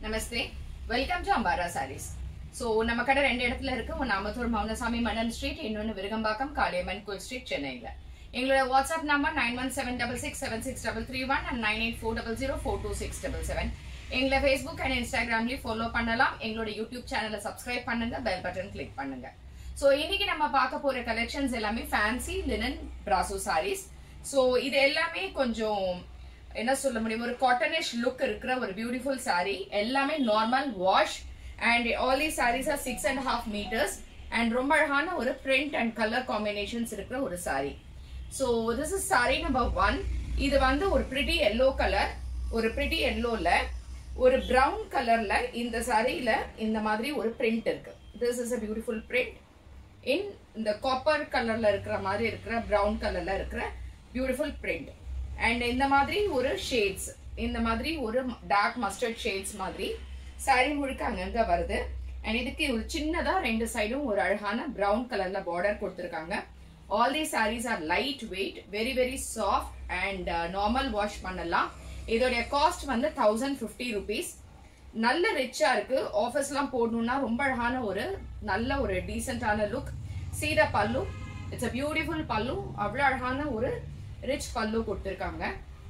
Namaste welcome to Ambara sarees so நம்ம கடை ரெண்டு இடத்துல இருக்கு ஒன்று அமத்தூர் மௌனசாமி மன்னன் ஸ்ட்ரீட் இன்னொன்று விருகம்பாக்கம் காளியம்மன் கோயில் ஸ்ட்ரீட் சென்னையில் எங்களோட WhatsApp number nine one seven double six seven six double three one and nine eight four double zero four two six double seven எங்களை ஃபேஸ்புக் அண்ட் இன்ஸ்டாகிராம்லேயும் ஃபாலோ பண்ணலாம் எங்களோட யூடியூப் சேனலை சப்ஸ்கிரைப் பண்ணுங்க பெல் பட்டன் கிளிக் பண்ணுங்க so இன்னைக்கு நம்ம பார்க்க போற கலெக்ஷன்ஸ் எல்லாமே ஃபேன்சி லினன் பிராசோ சாரீஸ் ஸோ இது எல்லாமே கொஞ்சம் என்ன சொல்ல முடியும் ஒரு காட்டனிஷ் லுக் இருக்கிற ஒரு பியூட்டிஃபுல் saree எல்லாமே normal wash and all the sarees are six and half metres and ரொம்ப அழகான ஒரு பிரிண்ட் அண்ட் கலர் காம்பினேஷன்ஸ் இருக்கிற ஒரு saree so this is saree number one இது வந்து ஒரு பிரிட்டி எல்லோ கலர் ஒரு பிரிட்டி எல்லோல ஒரு பிரவுன் கலர்ல இந்த சாரியில இந்த மாதிரி ஒரு பிரிண்ட் இருக்கு this is a beautiful print in இந்த காப்பர் கலர்ல இருக்கிற மாதிரி இருக்கிற பிரவுன் கலர்ல இருக்கிற பியூட்டிஃபுல் பிரிண்ட் அண்ட் இந்த மாதிரி ஒரு ஷேட்ஸ் இந்த மாதிரி ஒரு டார்க் மஸ்டர்ட் ஷேட்ஸ் மாதிரி saree முழுக்க அங்கங்க வருது அண்ட் இதுக்கு ஒரு சின்னதா ரெண்டு சைடும் ஒரு அழகான பிரவுன் கலர்ல பார்டர் கொடுத்துருக்காங்க all the sarees are light weight very very soft and normal wash பண்ணலாம் இதோடைய காஸ்ட் வந்து தௌசண்ட் ஃபிஃப்டி ருபீஸ் நல்ல ரிச்சா இருக்கு ஆஃபீஸ்லாம் போடணும்னா ரொம்ப அழகான ஒரு நல்ல ஒரு டீசென்டான லுக் சீத பல்லு இட்ஸ் அ பியூட்டிஃபுல் பல்லு அவ்வளோ அழகான ஒரு ரிச் பல்லு கொடுத்துருக்காங்க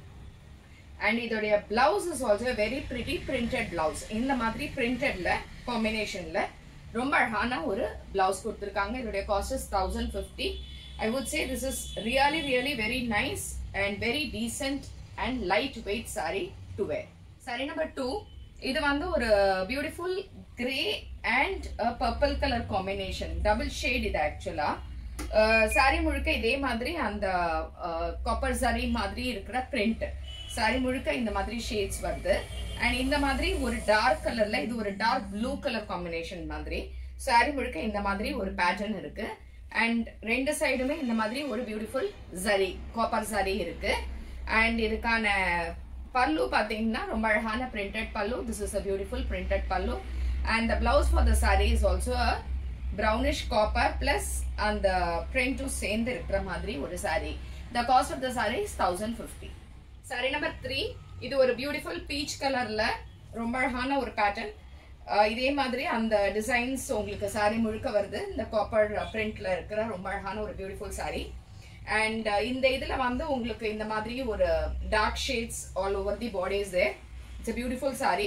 அண்ட் இதோடைய blouse is also very pretty printed blouse இந்த மாதிரி பிரிண்டட்ல காம்பினேஷன்ல ரொம்ப அழகான ஒரு பிளவுஸ் கொடுத்துருக்காங்க இதோடைய cost is thousand fifty I would say this is really really very nice and very decent and light weight sari to wear sari number two இது வந்து ஒரு beautiful grey and purple colour combination double shade இது actually sorry முழுக்க இதே மாதிரி அந்த copper sorry மாதிரி இருக்கிற பிரிண்ட் சாரி முழுக்க இந்த மாதிரி ஷேட்ஸ் வருது அண்ட் இந்த மாதிரி ஒரு டார்க் கலர்ல இது ஒரு டார்க் ப்ளூ கலர் காம்பினேஷன் மாதிரி சாரி முழுக்க இந்த மாதிரி ஒரு பேட்டர்ன் இருக்கு அண்ட் ரெண்டு சைடுமே இந்த மாதிரி ஒரு பியூட்டிஃபுல் ஜரி காப்பர் சாரி இருக்கு அண்ட் இதுக்கான பல்லு பாத்தீங்கன்னா ரொம்ப அழகான printed pallu this is a beautiful printed pallu and the blouse for the sari is also brownish copper plus அந்த பிரிண்ட்டும் சேர்ந்து இருக்கிற மாதிரி ஒரு sari the cost of the sari is thousand fifty sari number three இது ஒரு பியூட்டிஃபுல் பீச் கலர்ல ரொம்ப அழகான ஒரு பேட்டர்ன் இதே மாதிரி அந்த டிசைன்ஸ் உங்களுக்கு சாரி முழுக்க வருது இந்த காப்பர் பிரிண்ட்ல இருக்கிற ரொம்ப அழகான ஒரு பியூட்டிஃபுல் சாரி அண்ட் இந்த இதுல வந்து உங்களுக்கு இந்த மாதிரி ஒரு dark shades all over the bodies it's beautiful sari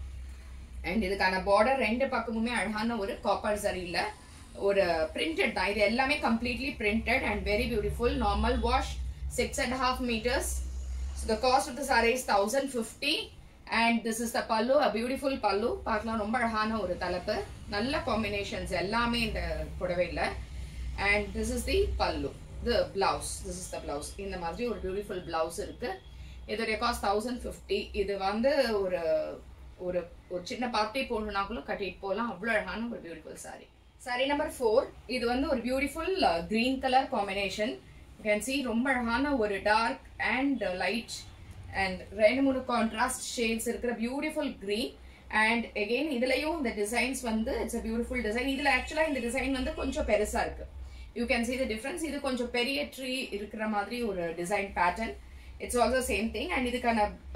and இதுக்கான பார்டர் ரெண்டு பக்கமுமே அழகான ஒரு காப்பர் சரியில ஒரு பிரிண்டட் தான் இது எல்லாமே completely printed and very beautiful normal wash six and half metres so the cost of the sari is thousand fifty and this is the pallu a beautiful பல்லு பார்க்கலாம் ரொம்ப அழகான ஒரு தலைப்பு நல்ல காம்பினேஷன்ஸ் எல்லாமே இந்த புடவையில் and this is the pallu the blouse this is the blouse இந்த மாதிரி ஒரு பியூட்டிஃபுல் பிளவுஸ் இருக்கு இதோடைய காஸ்ட் தௌசண்ட் ஃபிஃப்டி இது வந்து ஒரு ஒரு ஒரு சின்ன பார்ட்டி போடணும்னா கூட கட்டிட்டு போகலாம் அவ்வளோ அழகான ஒரு beautiful sari sari number four இது வந்து ஒரு beautiful green colour combination can see ரொம்ப அழகான ஒரு டார்க் அண்ட் லைட் அண்ட் ரெண்டு மூணு கான்ட்ராஸ்ட் ஷேட்ஸ் இருக்கிற பியூட்டிஃபுல் கிரீன் அண்ட் எகெயின் இதுலயும் இந்த டிசைன்ஸ் வந்து இட்ஸ் அ பியூட்டிஃபுல் டிசைன் இதுல ஆக்சுவலா இந்த டிசைன் வந்து கொஞ்சம் பெருசா இருக்கு you can see the difference இது கொஞ்சம் பெரிய ட்ரீ இருக்கிற மாதிரி ஒரு design pattern it's also same thing and இதுக்கான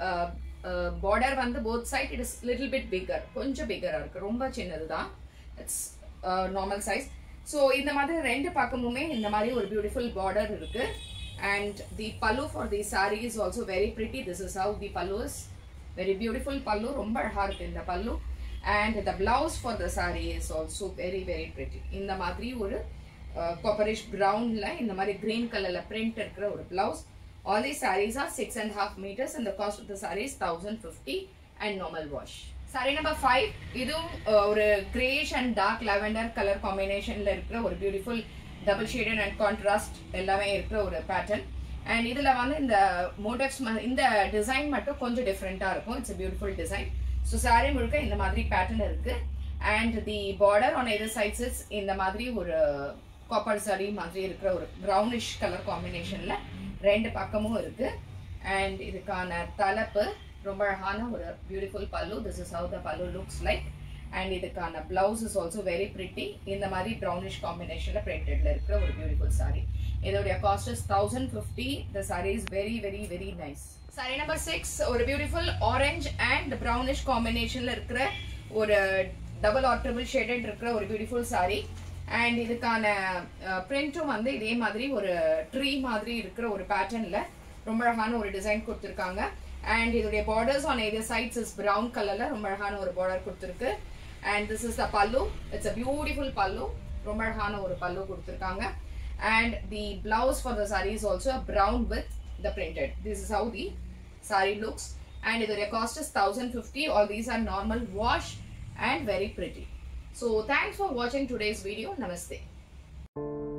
பார்டர் வந்து both side it is little bit bigger கொஞ்சம் பிக்கரா இருக்கு ரொம்ப சின்னது தான் இட்ஸ் நார்மல் சைஸ் ஸோ இந்த மாதிரி ரெண்டு பக்கமுமே இந்த மாதிரி ஒரு பியூட்டிஃபுல் பார்டர் இருக்கு and the pallu for the sari is also very pretty this is how the pallu is very beautiful பல்லு ரொம்ப அழகா இருக்கு இந்த pallu and the blouse for the sari is also very very pretty இந்த மாதிரி ஒரு காப்பரிஷ் ப்ரௌன்ல இந்த மாதிரி கிரீன் கலர்ல பிரிண்ட் இருக்கிற ஒரு blouse all the saris are six and half metres and the cost of the saris thousand fifty and normal wash sari number five இதுவும் ஒரு greyish and dark lavender colour காம்பினேஷன்ல இருக்கிற ஒரு beautiful double shaded and contrast எல்லாமே இருக்கிற ஒரு பேட்டர்ன் அண்ட் இதுல வந்து இந்த மோட்டிவ்ஸ் இந்த டிசைன் மட்டும் கொஞ்சம் டிஃப்ரெண்டா இருக்கும் it's beautiful design so sari முழுக்க இந்த மாதிரி பேட்டர்ன் இருக்கு and the border on either sides இந்த மாதிரி ஒரு காப்பர் சாரி மாதிரி இருக்கிற ஒரு ப்ரௌனிஷ் கலர் காம்பினேஷன்ல ரெண்டு பக்கமும் இருக்கு அண்ட் இதுக்கான தலைப்பு ரொம்ப அழகான ஒரு பியூட்டிஃபுல் பல்லு this is how the pallu looks like and இதுக்கான blouse is also very pretty இந்த மாதிரி ப்ரௌனிஷ் காம்பினேஷன்ல பிரிண்டட்ல இருக்கிற ஒரு பியூட்டிஃபுல் சாரி இதோடைய cost is thousand fifty the sari is very very very nice sari number six ஒரு பியூட்டிஃபுல் ஆரஞ்ச் அண்ட் ப்ரௌனிஷ் காம்பினேஷன்ல இருக்கிற ஒரு டபுள் ஆர் ட்ரிபிள் ஷேடட் இருக்கிற ஒரு பியூட்டிஃபுல் சாரி அண்ட் இதுக்கான பிரிண்ட்டும் வந்து இதே மாதிரி ஒரு ட்ரீ மாதிரி இருக்கிற ஒரு பேட்டர்ன்ல ரொம்ப அழகான ஒரு டிசைன் கொடுத்துருக்காங்க அண்ட் இதோடைய borders on either sides is brown கலர்ல ரொம்ப அழகான ஒரு பார்டர் கொடுத்துருக்கு அண்ட் திஸ் இஸ் த பல்லு இட்ஸ் அ பியூட்டிஃபுல் பல்லு ரொம்ப அழகான ஒரு பல்லு கொடுத்துருக்காங்க and the blouse for the sari is also brown with the printed this is how the saree looks and இதோடைய cost is 1050 all these are normal wash and very pretty so thanks for watching today's video namaste